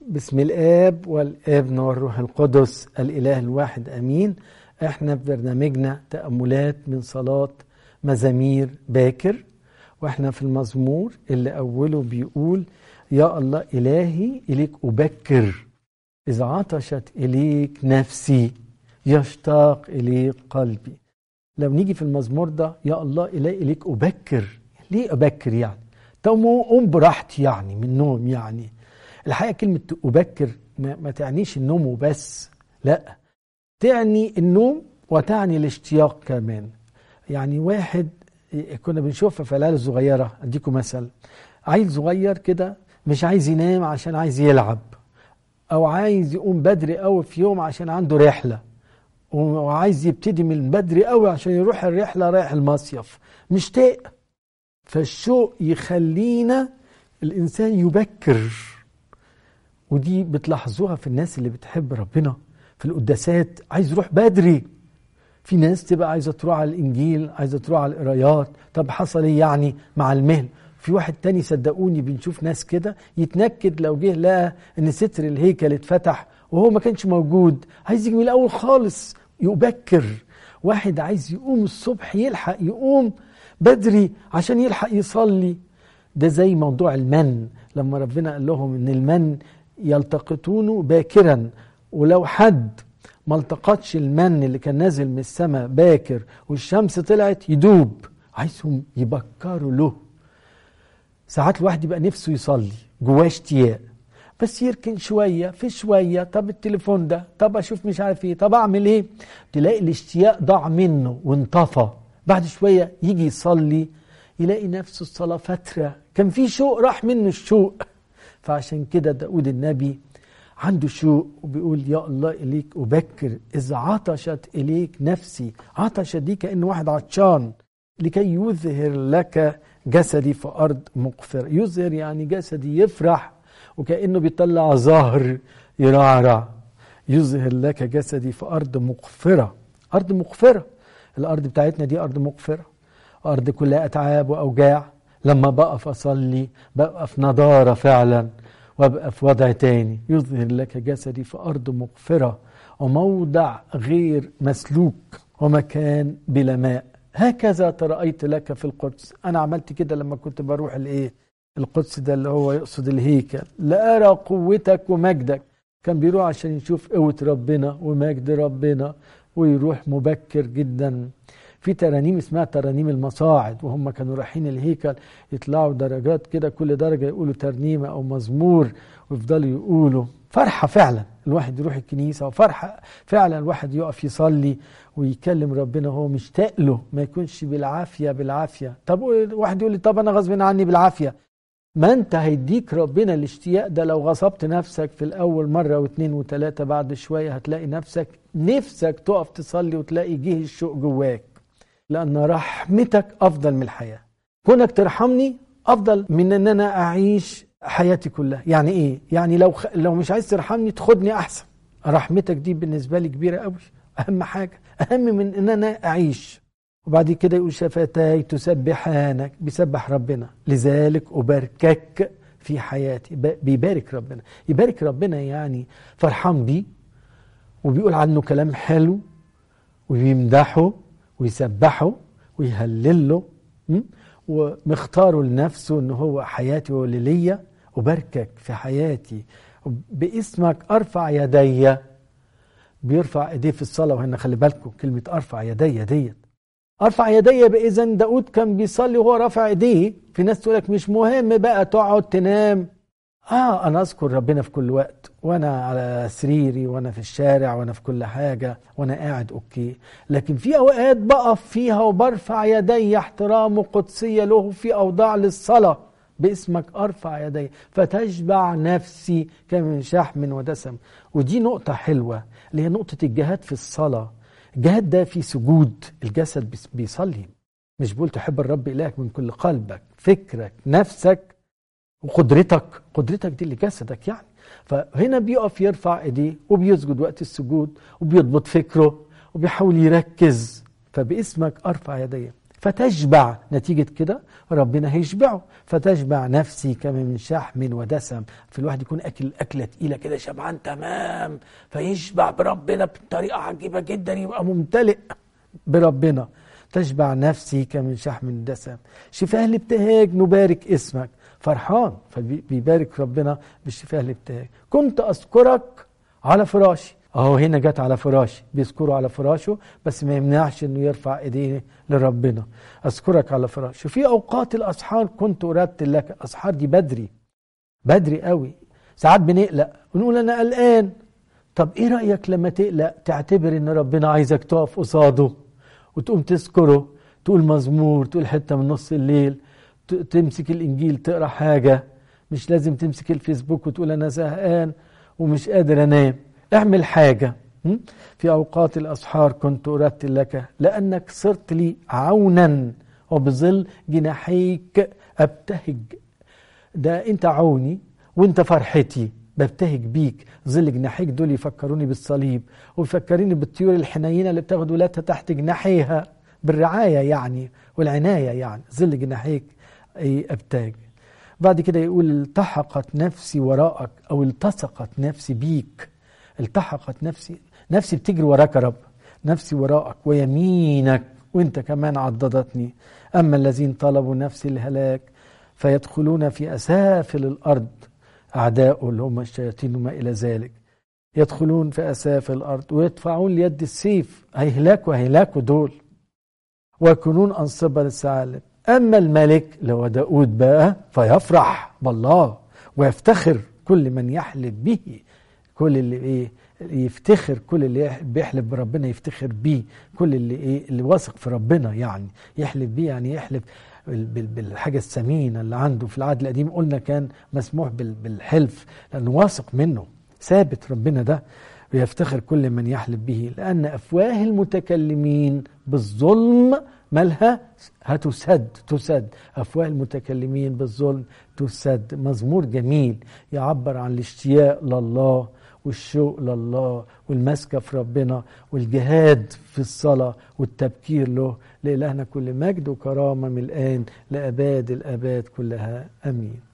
بسم الآب والابن والروح القدس الإله الواحد أمين احنا في برنامجنا تأملات من صلاة مزامير باكر واحنا في المزمور اللي أوله بيقول يا الله إلهي إليك أبكر إذا عطشت إليك نفسي يشتاق إليك قلبي لو نيجي في المزمور ده يا الله إلهي إليك أبكر ليه أبكر يعني طب قوم براحتي يعني من النوم يعني الحقيقه كلمه ابكر ما, ما تعنيش النوم وبس لا تعني النوم وتعني الاشتياق كمان يعني واحد كنا بنشوفها في العيال الصغيره اديكم مثل عيل صغير كده مش عايز ينام عشان عايز يلعب او عايز يقوم بدري قوي في يوم عشان عنده رحله وعايز يبتدي من بدري قوي عشان يروح الرحله رايح المصيف مشتاق فالشوق يخلينا الانسان يبكر ودي بتلاحظوها في الناس اللي بتحب ربنا في القداسات عايز يروح بدري في ناس تبقى عايزه تروح على الانجيل عايزه تروح على القرايات طب حصل ايه يعني مع المهل في واحد تاني صدقوني بنشوف ناس كده يتنكد لو جه لقى ان ستر الهيكل اتفتح وهو ما كانش موجود عايز يجي من الاول خالص يبكر واحد عايز يقوم الصبح يلحق يقوم بدري عشان يلحق يصلي ده زي موضوع المن لما ربنا قال لهم ان المن يلتقطونه باكرا ولو حد ما التقطش المن اللي كان نازل من السماء باكر والشمس طلعت يدوب عايزهم يبكروا له ساعات الواحد يبقى نفسه يصلي جواه اشتياق بس يركن شوية في شوية طب التليفون ده طب أشوف مش عارف إيه طب أعمل إيه تلاقي الاشتياق ضاع منه وانطفى بعد شوية يجي يصلي يلاقي نفسه الصلاة فترة كان في شوق راح منه الشوق فعشان كده داود النبي عنده شوق وبيقول يا الله إليك أبكر إذ عطشت إليك نفسي عطشت دي كأن واحد عطشان لكي يظهر لك جسدي في أرض مقفرة يظهر يعني جسدي يفرح وكأنه بيطلع ظهر يرعرع يظهر لك جسدي في أرض مقفرة أرض مقفرة الأرض بتاعتنا دي أرض مقفرة أرض كلها أتعاب وأوجاع لما بقف أصلي بقى في نضارة فعلا وابقى في وضع تاني يظهر لك جسدي في أرض مغفرة وموضع غير مسلوك ومكان بلا ماء هكذا ترأيت لك في القدس أنا عملت كده لما كنت بروح الإيه القدس ده اللي هو يقصد الهيكل لأرى قوتك ومجدك كان بيروح عشان يشوف قوة ربنا ومجد ربنا ويروح مبكر جدا في ترانيم اسمها ترانيم المصاعد وهم كانوا رايحين الهيكل يطلعوا درجات كده كل درجة يقولوا ترنيمة أو مزمور ويفضلوا يقولوا فرحة فعلا الواحد يروح الكنيسة وفرحة فعلا الواحد يقف يصلي ويكلم ربنا وهو مشتاق له ما يكونش بالعافية بالعافية طب واحد يقول لي طب أنا غصب عني بالعافية ما انت هيديك ربنا الاشتياق ده لو غصبت نفسك في الاول مره واثنين وثلاثه بعد شويه هتلاقي نفسك نفسك تقف تصلي وتلاقي جه الشوق جواك لأن رحمتك أفضل من الحياة كونك ترحمني أفضل من أن أنا أعيش حياتي كلها يعني إيه؟ يعني لو, خ... لو مش عايز ترحمني تاخدني أحسن رحمتك دي بالنسبة لي كبيرة قوي أهم حاجة أهم من أن أنا أعيش وبعد كده يقول شفتاي تسبحانك بيسبح ربنا لذلك أباركك في حياتي بيبارك ربنا يبارك ربنا يعني فرحان بيه وبيقول عنه كلام حلو وبيمدحه ويسبحه ويهلله ومختاره لنفسه ان هو حياتي وليا أباركك في حياتي باسمك ارفع يدي بيرفع ايديه في الصلاه وهنا خلي بالكم كلمه ارفع يدي ديت ارفع يدي اذا داود كان بيصلي وهو رافع ايديه في ناس تقول لك مش مهم بقى تقعد تنام اه انا اذكر ربنا في كل وقت وانا على سريري وانا في الشارع وانا في كل حاجه وانا قاعد اوكي لكن في اوقات بقف فيها وبرفع يدي احترام وقدسيه له في اوضاع للصلاه باسمك ارفع يدي فتشبع نفسي كمن شحم ودسم ودي نقطه حلوه اللي هي نقطه الجهاد في الصلاه الجهاد ده في سجود الجسد بيصلي مش بقول تحب الرب الهك من كل قلبك فكرك نفسك وقدرتك قدرتك دي اللي جسدك يعني فهنا بيقف يرفع ايديه وبيسجد وقت السجود وبيضبط فكره وبيحاول يركز فباسمك ارفع يدي فتشبع نتيجة كده ربنا هيشبعه فتشبع نفسي كما من شحم ودسم في الواحد يكون أكل أكلة تقيلة كده شبعان تمام فيشبع بربنا بطريقة عجيبة جدا يبقى ممتلئ بربنا تشبع نفسي كمن شحم الدسم شفاه الابتهاج نبارك اسمك فرحان فبيبارك ربنا بالشفاه الابتهاج كنت أذكرك على فراشي اهو هنا جت على فراشي بيذكره على فراشه بس ما يمنعش انه يرفع ايديه لربنا اذكرك على فراشه في اوقات الاسحار كنت ارتل لك اسحار دي بدري بدري قوي ساعات بنقلق ونقول انا قلقان طب ايه رايك لما تقلق تعتبر ان ربنا عايزك تقف قصاده وتقوم تذكره تقول مزمور تقول حته من نص الليل تمسك الانجيل تقرا حاجه مش لازم تمسك الفيسبوك وتقول انا زهقان ومش قادر انام اعمل حاجة في أوقات الأسحار كنت أرتل لك لأنك صرت لي عونا وبظل جناحيك أبتهج ده أنت عوني وأنت فرحتي ببتهج بيك ظل جناحيك دول يفكروني بالصليب ويفكروني بالطيور الحنينة اللي بتاخد ولادها تحت جناحيها بالرعاية يعني والعناية يعني ظل جناحيك أبتهج بعد كده يقول التحقت نفسي وراءك أو التصقت نفسي بيك التحقت نفسي نفسي بتجري وراك يا رب نفسي وراءك ويمينك وانت كمان عضدتني اما الذين طلبوا نفسي الهلاك فيدخلون في اسافل الارض اعداؤه اللي هم الشياطين وما الى ذلك يدخلون في اسافل الارض ويدفعون ليد السيف هيهلاكوا هيهلاكوا دول ويكونون انصبه للثعالب اما الملك اللي هو داود بقى فيفرح بالله ويفتخر كل من يحلف به كل اللي ايه يفتخر كل اللي بيحلف بربنا يفتخر بيه كل اللي ايه اللي واثق في ربنا يعني يحلف بيه يعني يحلف بالحاجة الثمينة اللي عنده في العهد القديم قلنا كان مسموح بالحلف لأنه واثق منه ثابت ربنا ده ويفتخر كل من يحلف به لأن أفواه المتكلمين بالظلم مالها هتسد تسد أفواه المتكلمين بالظلم تسد مزمور جميل يعبر عن الاشتياق لله والشوق لله والمسكة في ربنا والجهاد في الصلاة والتبكير له لإلهنا كل مجد وكرامة من الآن لأباد الآباد كلها أمين